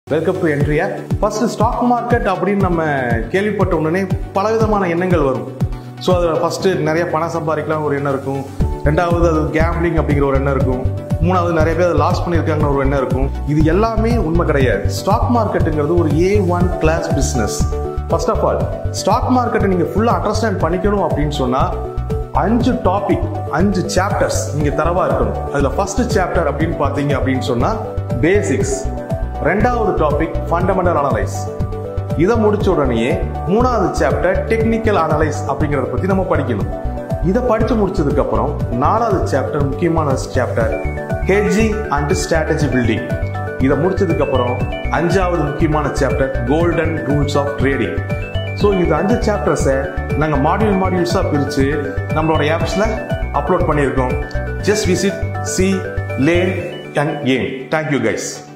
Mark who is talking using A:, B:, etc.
A: welcome to என்ட்ரியா first stock market அப்படின்னு நம்ம கேள்விப்பட்ட உடனே பலவிதமான எண்ணங்கள் வரும் ஸோ அதில் ஃபர்ஸ்ட் நிறைய பணம் சம்பாதிக்கலாம் ஒரு எண்ணம் இருக்கும் ரெண்டாவது அது கேம்பிளிங் அப்படிங்கிற ஒரு எண்ணம் இருக்கும் மூணாவது நிறைய பேர் லாஸ் பண்ணியிருக்காங்கன்னு ஒரு எண்ணம் இருக்கும் இது எல்லாமே உண்மை கிடையாது ஸ்டாக் மார்க்கெட்டுங்கிறது ஒரு A one class business first of all stock மார்க்கெட்டை நீங்கள் ஃபுல்லாக அண்டர்ஸ்டாண்ட் பண்ணிக்கணும் அப்படின்னு சொன்னால் அஞ்சு டாபிக் அஞ்சு சாப்டர்ஸ் நீங்க தரவா இருக்கணும் அதுல ஃபர்ஸ்ட் சாப்டர் அப்படின்னு பாத்தீங்க அப்படின்னு சொன்னா பேசிக்ஸ் ரெண்டாவது டாபிக் ஃபண்டமெண்டல் அனலைஸ் இதை முடிச்ச உடனேயே மூணாவது சாப்டர் டெக்னிக்கல் அனலைஸ் அப்படிங்கறத பத்தி நம்ம படிக்கணும் இதை படிச்சு முடிச்சதுக்கு அப்புறம் நாலாவது சாப்டர் முக்கியமான chapter hedging and strategy building இதை முடிச்சதுக்கு அப்புறம் அஞ்சாவது முக்கியமான chapter golden rules of trading so இந்த அஞ்சு சாப்டர்ஸை நாங்கள் மாடியூல் மாடியூல்ஸாக பிரித்து நம்மளோட ஆப்ஸில் அப்லோட் பண்ணியிருக்கோம் ஜஸ்ட் விசிட் சி லேன் அண்ட் ஏம் தேங்க்யூ கைஸ்